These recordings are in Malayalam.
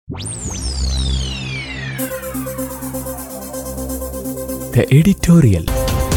The editorial.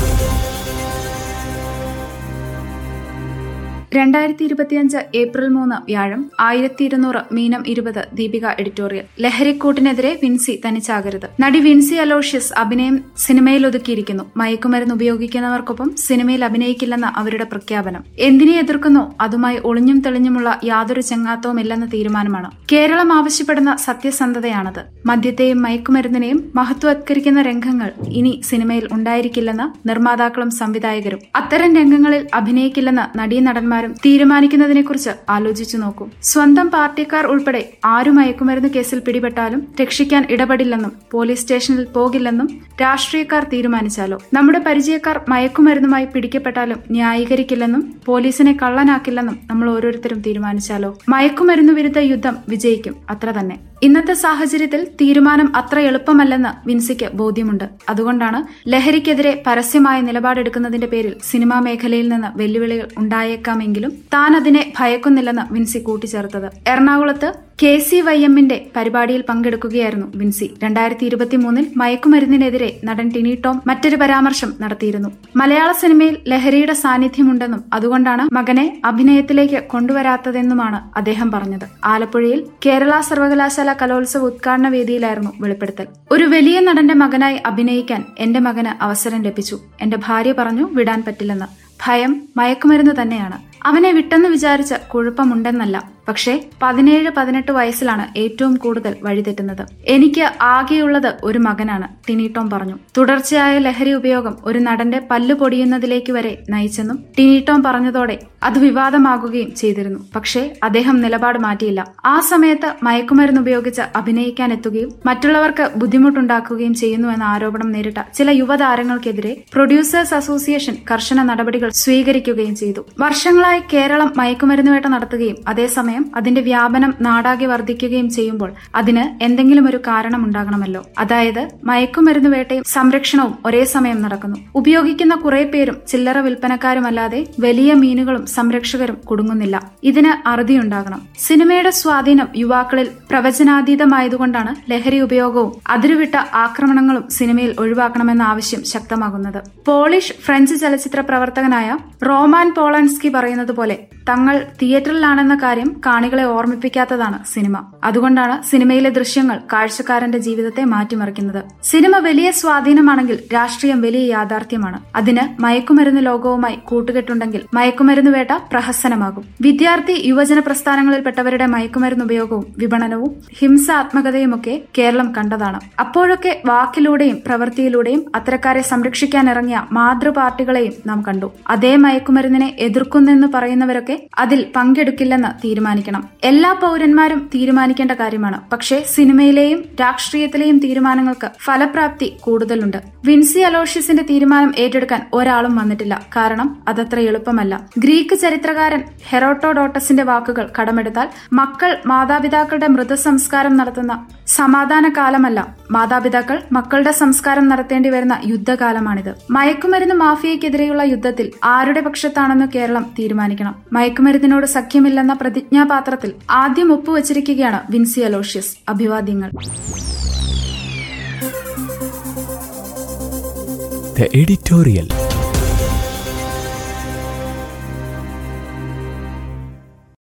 രണ്ടായിരത്തി ഇരുപത്തിയഞ്ച് ഏപ്രിൽ മൂന്ന് വ്യാഴം ആയിരത്തി ഇരുന്നൂറ് മീനം ഇരുപത് ദീപിക എഡിറ്റോറിയൽ ലഹരിക്കൂട്ടിനെതിരെ വിൻസി തനിച്ചാകരുത് നടി വിൻസി അലോഷ്യസ് അഭിനയം സിനിമയിൽ ഒതുക്കിയിരിക്കുന്നു മയക്കുമരുന്ന് ഉപയോഗിക്കുന്നവർക്കൊപ്പം സിനിമയിൽ അഭിനയിക്കില്ലെന്ന അവരുടെ പ്രഖ്യാപനം എന്തിനെ എതിർക്കുന്നോ അതുമായി ഒളിഞ്ഞും തെളിഞ്ഞുമുള്ള യാതൊരു ചെങ്ങാത്തവുമില്ലെന്ന തീരുമാനമാണ് കേരളം ആവശ്യപ്പെടുന്ന സത്യസന്ധതയാണത് മദ്യത്തെയും മയക്കുമരുന്നിനെയും മഹത്വവത്കരിക്കുന്ന രംഗങ്ങൾ ഇനി സിനിമയിൽ ഉണ്ടായിരിക്കില്ലെന്ന് നിർമ്മാതാക്കളും സംവിധായകരും അത്തരം രംഗങ്ങളിൽ അഭിനയിക്കില്ലെന്ന് നടീനടന്മാരും തീരുമാനിക്കുന്നതിനെക്കുറിച്ച് ആലോചിച്ചു നോക്കൂ സ്വന്തം പാർട്ടിക്കാർ ഉൾപ്പെടെ ആരു മയക്കുമരുന്ന് കേസിൽ പിടിപെട്ടാലും രക്ഷിക്കാൻ ഇടപെടില്ലെന്നും പോലീസ് സ്റ്റേഷനിൽ പോകില്ലെന്നും രാഷ്ട്രീയക്കാർ തീരുമാനിച്ചാലോ നമ്മുടെ പരിചയക്കാർ മയക്കുമരുന്നുമായി പിടിക്കപ്പെട്ടാലും ന്യായീകരിക്കില്ലെന്നും പോലീസിനെ കള്ളനാക്കില്ലെന്നും നമ്മൾ ഓരോരുത്തരും തീരുമാനിച്ചാലോ മയക്കുമരുന്ന് വിരുദ്ധ യുദ്ധം വിജയിക്കും അത്ര തന്നെ ഇന്നത്തെ സാഹചര്യത്തിൽ തീരുമാനം അത്ര എളുപ്പമല്ലെന്ന് വിൻസിക്ക് ബോധ്യമുണ്ട് അതുകൊണ്ടാണ് ലഹരിക്കെതിരെ പരസ്യമായ നിലപാടെടുക്കുന്നതിന്റെ പേരിൽ സിനിമാ മേഖലയിൽ നിന്ന് വെല്ലുവിളികൾ ഉണ്ടായേക്കാമെങ്കിലും താൻ അതിനെ ഭയക്കുന്നില്ലെന്ന് വിൻസി കൂട്ടിച്ചേർത്തത് എറണാകുളത്ത് കെ സി വൈ എമ്മിന്റെ പരിപാടിയിൽ പങ്കെടുക്കുകയായിരുന്നു വിൻസി രണ്ടായിരത്തി ഇരുപത്തിമൂന്നിൽ മയക്കുമരുന്നിനെതിരെ നടൻ ടിനി ടോം മറ്റൊരു പരാമർശം നടത്തിയിരുന്നു മലയാള സിനിമയിൽ ലഹരിയുടെ സാന്നിധ്യമുണ്ടെന്നും അതുകൊണ്ടാണ് മകനെ അഭിനയത്തിലേക്ക് കൊണ്ടുവരാത്തതെന്നുമാണ് അദ്ദേഹം പറഞ്ഞത് ആലപ്പുഴയിൽ കേരള സർവകലാശാല കലോത്സവ ഉദ്ഘാടന വേദിയിലായിരുന്നു വെളിപ്പെടുത്തൽ ഒരു വലിയ നടന്റെ മകനായി അഭിനയിക്കാൻ എന്റെ മകന് അവസരം ലഭിച്ചു എന്റെ ഭാര്യ പറഞ്ഞു വിടാൻ പറ്റില്ലെന്ന് ഭയം മയക്കുമരുന്ന് തന്നെയാണ് അവനെ വിട്ടെന്ന് വിചാരിച്ച് കുഴപ്പമുണ്ടെന്നല്ല പക്ഷേ പതിനേഴ് പതിനെട്ട് വയസ്സിലാണ് ഏറ്റവും കൂടുതൽ വഴിതെറ്റുന്നത് എനിക്ക് ആകെയുള്ളത് ഒരു മകനാണ് ടിനീട്ടോം പറഞ്ഞു തുടർച്ചയായ ലഹരി ഉപയോഗം ഒരു നടന്റെ പല്ലു പൊടിയുന്നതിലേക്ക് വരെ നയിച്ചെന്നും ടിനീട്ടോം പറഞ്ഞതോടെ അത് വിവാദമാകുകയും ചെയ്തിരുന്നു പക്ഷേ അദ്ദേഹം നിലപാട് മാറ്റിയില്ല ആ സമയത്ത് മയക്കുമരുന്ന് ഉപയോഗിച്ച് അഭിനയിക്കാൻ എത്തുകയും മറ്റുള്ളവർക്ക് ബുദ്ധിമുട്ടുണ്ടാക്കുകയും ചെയ്യുന്നുവെന്ന ആരോപണം നേരിട്ട ചില യുവതാരങ്ങൾക്കെതിരെ പ്രൊഡ്യൂസേഴ്സ് അസോസിയേഷൻ കർശന നടപടികൾ സ്വീകരിക്കുകയും ചെയ്തു വർഷങ്ങളായി കേരളം മയക്കുമരുന്ന് വേട്ട നടത്തുകയും അതേസമയം അതിന്റെ വ്യാപനം നാടാകെ വർദ്ധിക്കുകയും ചെയ്യുമ്പോൾ അതിന് എന്തെങ്കിലും ഒരു കാരണം ഉണ്ടാകണമല്ലോ അതായത് മയക്കുമരുന്ന് വേട്ടയും സംരക്ഷണവും ഒരേ സമയം നടക്കുന്നു ഉപയോഗിക്കുന്ന കുറെ പേരും ചില്ലറ വിൽപ്പനക്കാരുമല്ലാതെ വലിയ മീനുകളും സംരക്ഷകരും കുടുങ്ങുന്നില്ല ഇതിന് അറുതിയുണ്ടാകണം സിനിമയുടെ സ്വാധീനം യുവാക്കളിൽ പ്രവചനാതീതമായതുകൊണ്ടാണ് ലഹരി ഉപയോഗവും അതിരുവിട്ട ആക്രമണങ്ങളും സിനിമയിൽ ഒഴിവാക്കണമെന്ന ആവശ്യം ശക്തമാകുന്നത് പോളിഷ് ഫ്രഞ്ച് ചലച്ചിത്ര പ്രവർത്തകനായ റോമാൻ പോളൻസ്കി പറയുന്നത് പോലെ തങ്ങൾ തിയേറ്ററിലാണെന്ന കാര്യം കാണികളെ ഓർമ്മിപ്പിക്കാത്തതാണ് സിനിമ അതുകൊണ്ടാണ് സിനിമയിലെ ദൃശ്യങ്ങൾ കാഴ്ചക്കാരന്റെ ജീവിതത്തെ മാറ്റിമറിക്കുന്നത് സിനിമ വലിയ സ്വാധീനമാണെങ്കിൽ രാഷ്ട്രീയം വലിയ യാഥാർത്ഥ്യമാണ് അതിന് മയക്കുമരുന്ന് ലോകവുമായി കൂട്ടുകെട്ടുണ്ടെങ്കിൽ മയക്കുമരുന്ന് വേട്ട പ്രഹസനമാകും വിദ്യാർത്ഥി യുവജന പ്രസ്ഥാനങ്ങളിൽപ്പെട്ടവരുടെ മയക്കുമരുന്ന് ഉപയോഗവും വിപണനവും ഹിംസാത്മകതയുമൊക്കെ കേരളം കണ്ടതാണ് അപ്പോഴൊക്കെ വാക്കിലൂടെയും പ്രവൃത്തിയിലൂടെയും അത്തരക്കാരെ സംരക്ഷിക്കാൻ ഇറങ്ങിയ മാതൃപാർട്ടികളെയും നാം കണ്ടു അതേ മയക്കുമരുന്നിനെ എതിർക്കുന്നെന്ന് പറയുന്നവരൊക്കെ അതിൽ പങ്കെടുക്കില്ലെന്ന് തീരുമാനിക്കണം എല്ലാ പൗരന്മാരും തീരുമാനിക്കേണ്ട കാര്യമാണ് പക്ഷേ സിനിമയിലെയും രാഷ്ട്രീയത്തിലെയും തീരുമാനങ്ങൾക്ക് ഫലപ്രാപ്തി കൂടുതലുണ്ട് വിൻസി അലോഷ്യസിന്റെ തീരുമാനം ഏറ്റെടുക്കാൻ ഒരാളും വന്നിട്ടില്ല കാരണം അതത്ര എളുപ്പമല്ല ഗ്രീക്ക് ചരിത്രകാരൻ ഹെറോട്ടോഡോട്ടസിന്റെ വാക്കുകൾ കടമെടുത്താൽ മക്കൾ മാതാപിതാക്കളുടെ മൃതസംസ്കാരം നടത്തുന്ന സമാധാന കാലമല്ല മാതാപിതാക്കൾ മക്കളുടെ സംസ്കാരം നടത്തേണ്ടി വരുന്ന യുദ്ധകാലമാണിത് മയക്കുമരുന്ന് മാഫിയയ്ക്കെതിരെയുള്ള യുദ്ധത്തിൽ ആരുടെ പക്ഷത്താണെന്ന് കേരളം തീരുമാനിക്കണം മയക്കുമരുന്നിനോട് സഖ്യമില്ലെന്ന പ്രതിജ്ഞാപാത്രത്തിൽ ആദ്യം ഒപ്പുവച്ചിരിക്കുകയാണ് വിൻസി അലോഷ്യസ് അഭിവാദ്യങ്ങൾ The editorial.